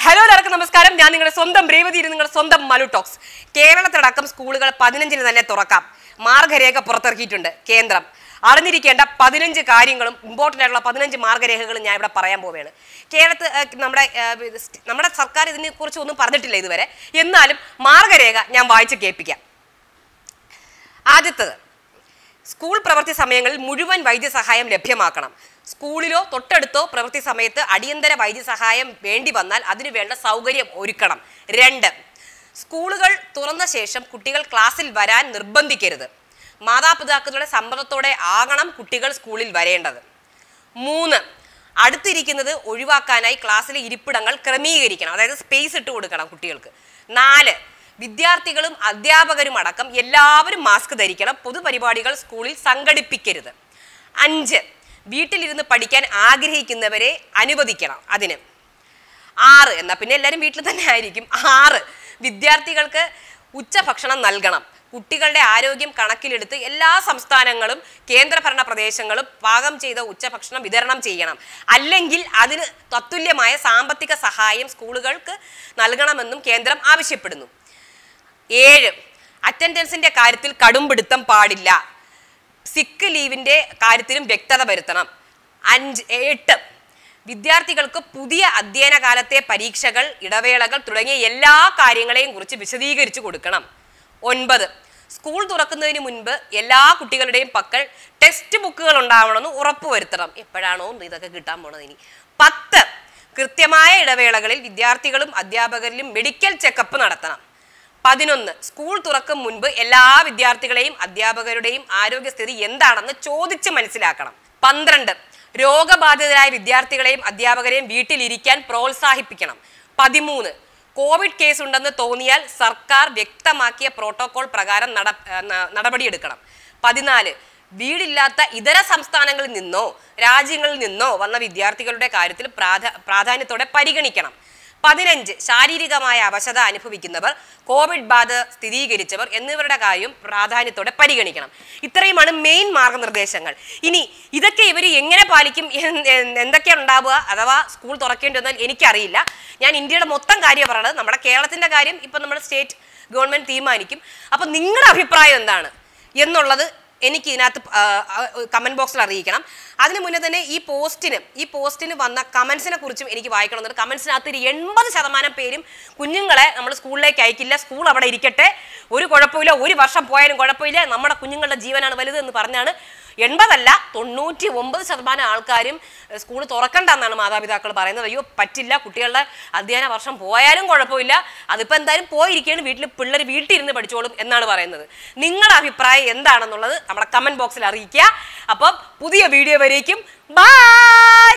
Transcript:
hello എല്ലാവർക്കും നമസ്കാരം ഞാൻ നിങ്ങളുടെ സ്വന്തം രേവതി നിങ്ങളുടെ സ്വന്തം മലു ടോക്സ് കേരളത്തിലടക്കം സ്കൂളുകൾ പതിനഞ്ചിന് തന്നെ തുറക്കാം മാർഗരേഖ പുറത്തിറക്കിയിട്ടുണ്ട് കേന്ദ്രം അറിഞ്ഞിരിക്കേണ്ട പതിനഞ്ച് കാര്യങ്ങളും ഇമ്പോർട്ടൻ്റ് ആയിട്ടുള്ള പതിനഞ്ച് മാർഗരേഖകളും ഞാൻ ഇവിടെ പറയാൻ പോവുകയാണ് കേരളത്തിൽ ഏഹ്, നമ്മുടെ ഏഹ്, ഇത് സ്റ്റ്- നമ്മുടെ സർക്കാർ ഇതിനെ കുറിച്ച് ഒന്നും പറഞ്ഞിട്ടില്ല ഇതുവരെ എന്നാലും മാർഗരേഖ ഞാൻ വായിച്ച് കേൾപ്പിക്കാം ആദ്യത്തത് സ്കൂൾ പ്രവൃത്തി സമയങ്ങളിൽ മുഴുവൻ വൈദ്യസഹായം ലഭ്യമാക്കണം സ്കൂളിലോ തൊട്ടടുത്തോ പ്രവൃത്തി സമയത്ത് അടിയന്തര വൈദ്യസഹായം വേണ്ടി വന്നാൽ അതിനു വേണ്ട സൗകര്യം ഒരുക്കണം രണ്ട് സ്കൂളുകൾ തുറന്ന ശേഷം കുട്ടികൾ ക്ലാസ്സിൽ വരാൻ നിർബന്ധിക്കരുത് മാതാപിതാക്കളുടെ സമ്മതത്തോടെ ആകണം കുട്ടികൾ സ്കൂളിൽ വരേണ്ടത് മൂന്ന് അടുത്തിരിക്കുന്നത് ഒഴിവാക്കാനായി ക്ലാസ്സിലെ ഇരിപ്പിടങ്ങൾ ക്രമീകരിക്കണം അതായത് സ്പേസ് ഇട്ട് കൊടുക്കണം കുട്ടികൾക്ക് നാല് വിദ്യാർത്ഥികളും അധ്യാപകരും അടക്കം എല്ലാവരും മാസ്ക് ധരിക്കണം പൊതുപരിപാടികൾ സ്കൂളിൽ സംഘടിപ്പിക്കരുത് അഞ്ച് വീട്ടിലിരുന്ന് പഠിക്കാൻ ആഗ്രഹിക്കുന്നവരെ അനുവദിക്കണം അതിന് ആറ് എന്നാ പിന്നെ എല്ലാവരും വീട്ടിൽ തന്നെ ആയിരിക്കും ആറ് വിദ്യാർത്ഥികൾക്ക് ഉച്ചഭക്ഷണം നൽകണം കുട്ടികളുടെ ആരോഗ്യം കണക്കിലെടുത്ത് എല്ലാ സംസ്ഥാനങ്ങളും കേന്ദ്രഭരണ പ്രദേശങ്ങളും പാകം ചെയ്ത ഉച്ചഭക്ഷണം വിതരണം ചെയ്യണം അല്ലെങ്കിൽ അതിന് തത്തുല്യമായ സാമ്പത്തിക സഹായം സ്കൂളുകൾക്ക് നൽകണമെന്നും കേന്ദ്രം ആവശ്യപ്പെടുന്നു ഏഴ് അറ്റൻഡൻസിന്റെ കാര്യത്തിൽ കടുംപിടുത്തം പാടില്ല സിക്ക് ലീവിന്റെ കാര്യത്തിലും വ്യക്തത വരുത്തണം അഞ്ച് എട്ട് വിദ്യാർത്ഥികൾക്ക് പുതിയ അധ്യയന കാലത്തെ പരീക്ഷകൾ ഇടവേളകൾ തുടങ്ങിയ എല്ലാ കാര്യങ്ങളെയും കുറിച്ച് വിശദീകരിച്ചു കൊടുക്കണം ഒൻപത് സ്കൂൾ തുറക്കുന്നതിന് മുൻപ് എല്ലാ കുട്ടികളുടെയും പക്കൽ ടെക്സ്റ്റ് ബുക്കുകൾ ഉണ്ടാവണമെന്ന് ഉറപ്പുവരുത്തണം എപ്പോഴാണോ ഇതൊക്കെ കിട്ടാൻ പോണത് ഇനി പത്ത് കൃത്യമായ ഇടവേളകളിൽ വിദ്യാർത്ഥികളും അധ്യാപകരിലും മെഡിക്കൽ ചെക്കപ്പ് നടത്തണം പതിനൊന്ന് സ്കൂൾ തുറക്കും മുൻപ് എല്ലാ വിദ്യാർത്ഥികളെയും അധ്യാപകരുടെയും ആരോഗ്യസ്ഥിതി എന്താണെന്ന് ചോദിച്ച് മനസ്സിലാക്കണം പന്ത്രണ്ട് രോഗബാധിതരായ വിദ്യാർത്ഥികളെയും അധ്യാപകരെയും വീട്ടിലിരിക്കാൻ പ്രോത്സാഹിപ്പിക്കണം പതിമൂന്ന് കോവിഡ് കേസ് ഉണ്ടെന്ന് തോന്നിയാൽ സർക്കാർ വ്യക്തമാക്കിയ പ്രോട്ടോകോൾ പ്രകാരം നട ഏർ ന- നടപടിയെടുക്കണം പതിനാല് വീടില്ലാത്ത ഇതര സംസ്ഥാനങ്ങളിൽ നിന്നോ രാജ്യങ്ങളിൽ നിന്നോ വന്ന വിദ്യാർത്ഥികളുടെ കാര്യത്തിൽ പ്രാധ പ്രാധാന്യത്തോടെ പരിഗണിക്കണം പതിനഞ്ച് ശാരീരികമായ അവശത അനുഭവിക്കുന്നവർ കോവിഡ് ബാധ സ്ഥിരീകരിച്ചവർ എന്നിവരുടെ കാര്യം പ്രാധാന്യത്തോടെ പരിഗണിക്കണം ഇത്രയുമാണ് മെയിൻ മാർഗനിർദ്ദേശങ്ങൾ ഇനി ഇതൊക്കെ ഇവർ എങ്ങനെ പാലിക്കും എന്ന് എന്ന് എന്തൊക്കെയാണ് ഉണ്ടാവുക അഥവാ സ്കൂൾ തുറക്കേണ്ടി വന്നാൽ എനിക്കറിയില്ല ഞാൻ ഇന്ത്യയുടെ മൊത്തം കാര്യം പറയണത് നമ്മുടെ കേരളത്തിന്റെ കാര്യം ഇപ്പം നമ്മുടെ സ്റ്റേറ്റ് ഗവൺമെന്റ് തീരുമാനിക്കും അപ്പം നിങ്ങളുടെ അഭിപ്രായം എന്താണ് എന്നുള്ളത് എനിക്ക് ഇതിനകത്ത് കമന്റ് ബോക്സിൽ അറിയിക്കണം അതിന് മുന്നേ തന്നെ ഈ പോസ്റ്റിന് ഈ പോസ്റ്റിന് വന്ന കമന്റ്സിനെ കുറിച്ചും എനിക്ക് വായിക്കണമെന്നുണ്ട് കമന്റ്സിനകത്ത് ഒരു എൺപത് ശതമാനം പേരും കുഞ്ഞുങ്ങളെ നമ്മൾ സ്കൂളിലേക്ക് അയക്കില്ല സ്കൂൾ അവിടെ ഇരിക്കട്ടെ ഒരു കുഴപ്പമില്ല ഒരു വർഷം പോയാലും കുഴപ്പമില്ല നമ്മുടെ കുഞ്ഞുങ്ങളുടെ ജീവനാണ് വലുത് എന്ന് പറഞ്ഞാണ് എൺപതല്ല തൊണ്ണൂറ്റി ഒമ്പത് ശതമാനം ആൾക്കാരും സ്കൂൾ തുറക്കണ്ടെന്നാണ് മാതാപിതാക്കൾ പറയുന്നത് അയ്യോ പറ്റില്ല കുട്ടികളുടെ അധ്യയന വർഷം പോയാലും കുഴപ്പമില്ല അതിപ്പോൾ എന്തായാലും പോയിരിക്കുകയാണ് വീട്ടിൽ പിള്ളേർ വീട്ടിൽ ഇരുന്ന് പഠിച്ചോളും എന്നാണ് പറയുന്നത് നിങ്ങളുടെ അഭിപ്രായം എന്താണെന്നുള്ളത് നമ്മുടെ കമന്റ് ബോക്സിൽ അറിയിക്കുക അപ്പം പുതിയ വീഡിയോ വരേക്കും ബൈ